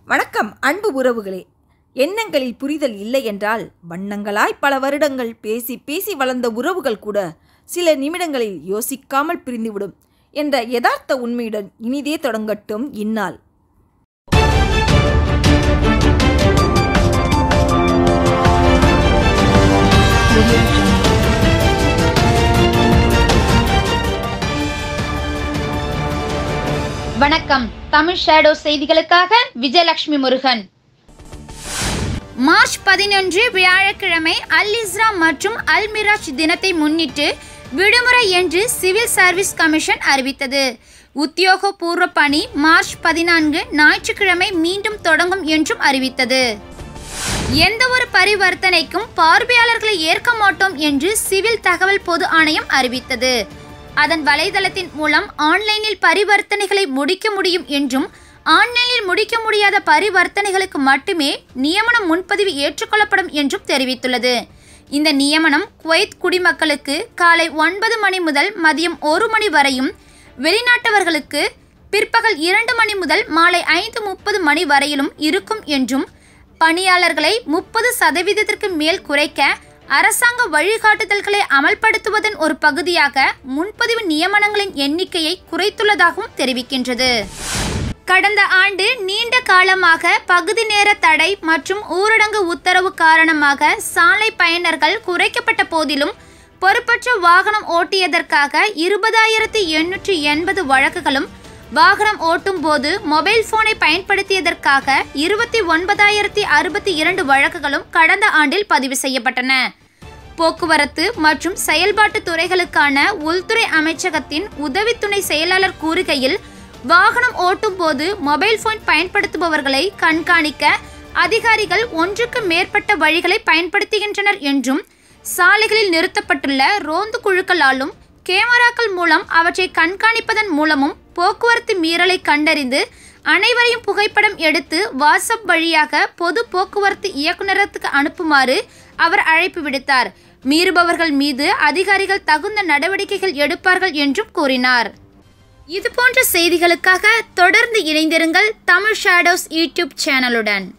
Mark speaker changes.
Speaker 1: வணக்கம் அன்பு உறவுகளே எண்ணங்களில் புரிதல் இல்லை என்றால் வண்ணங்களாய் பல வருடங்கள் பேசி பேசி வளர்ந்த உறவுகள் கூட சில நிமிடங்களில் யோசிக்காமல் பிரிந்துவிடும் என்ற யதார்த்த உண்மையுடன் இனிதே தொடங்கட்டும் இந்நாள்
Speaker 2: வணக்கம் தமிழ் ஷேடோ செய்திகளுக்காக விஜயலட்சுமி முருகன் மார்ச் பதினொன்று வியாழக்கிழமை அல் இஸ்ரா மற்றும் அல் மிராஜ் தினத்தை முன்னிட்டு விடுமுறை என்று சிவில் சர்வீஸ் கமிஷன் அறிவித்தது உத்தியோகபூர்வ பணி மார்ச் பதினான்கு ஞாயிற்றுக்கிழமை மீண்டும் தொடங்கும் என்றும் அறிவித்தது எந்த ஒரு பரிவர்த்தனைக்கும் பார்வையாளர்களை ஏற்க மாட்டோம் என்று சிவில் தகவல் பொது ஆணையம் அறிவித்தது அதன் வலைதளத்தின் மூலம் ஆன்லைனில் பரிவர்த்தனைகளை முடிக்க முடியும் என்றும் ஆன்லைனில் முடிக்க முடியாத பரிவர்த்தனைகளுக்கு மட்டுமே நியமனம் முன்பதிவு ஏற்றுக்கொள்ளப்படும் என்றும் தெரிவித்துள்ளது இந்த நியமனம் குவைத் குடிமக்களுக்கு காலை ஒன்பது மணி முதல் மதியம் ஒரு மணி வரையும் வெளிநாட்டவர்களுக்கு பிற்பகல் இரண்டு மணி முதல் மாலை ஐந்து முப்பது மணி வரையிலும் இருக்கும் என்றும் பணியாளர்களை முப்பது சதவீதத்திற்கு மேல் குறைக்க அரசாங்க வழிகாட்டுதல்களை அமல்படுத்துவதன் ஒரு பகுதியாக முன்பதிவு நியமனங்களின் எண்ணிக்கையை குறைத்துள்ளதாகவும் தெரிவிக்கின்றது கடந்த ஆண்டு நீண்ட காலமாக பகுதி நேர தடை மற்றும் ஊரடங்கு உத்தரவு காரணமாக சாலை பயனர்கள் குறைக்கப்பட்ட போதிலும் பொறுப்பற்ற வாகனம் ஓட்டியதற்காக இருபதாயிரத்து எண்ணூற்றி எண்பது வழக்குகளும் வாகனம் ஓட்டும் போது மொபைல் போனை பயன்படுத்தியதற்காக இருபத்தி ஒன்பதாயிரத்தி அறுபத்தி இரண்டு வழக்குகளும் கடந்த ஆண்டில் பதிவு செய்யப்பட்டன போக்குவரத்து மற்றும் செயல்பாட்டு துறைகளுக்கான உள்துறை அமைச்சகத்தின் உதவி துணை செயலாளர் கூறுகையில் வாகனம் ஓட்டும் போது மொபைல் போன் பயன்படுத்துபவர்களை கண்காணிக்க அதிகாரிகள் ஒன்றுக்கு மேற்பட்ட வழிகளை பயன்படுத்துகின்றனர் என்றும் சாலைகளில் நிறுத்தப்பட்டுள்ள ரோந்து குழுக்களாலும் கேமராக்கள் மூலம் அவற்றை கண்காணிப்பதன் மூலமும் போக்குவரத்து மீறலை கண்டறிந்து அனைவரையும் புகைப்படம் எடுத்து வாட்ஸ்அப் வழியாக பொது போக்குவரத்து இயக்குநரகத்துக்கு அனுப்புமாறு அவர் அழைப்பு விடுத்தார் மீறுபவர்கள் மீது அதிகாரிகள் தகுந்த நடவடிக்கைகள் எடுப்பார்கள் என்றும் கூறினார் இது போன்ற செய்திகளுக்காக தொடர்ந்து இணைந்திருங்கள் தமிழ் ஷேடோஸ் யூடியூப் சேனலுடன்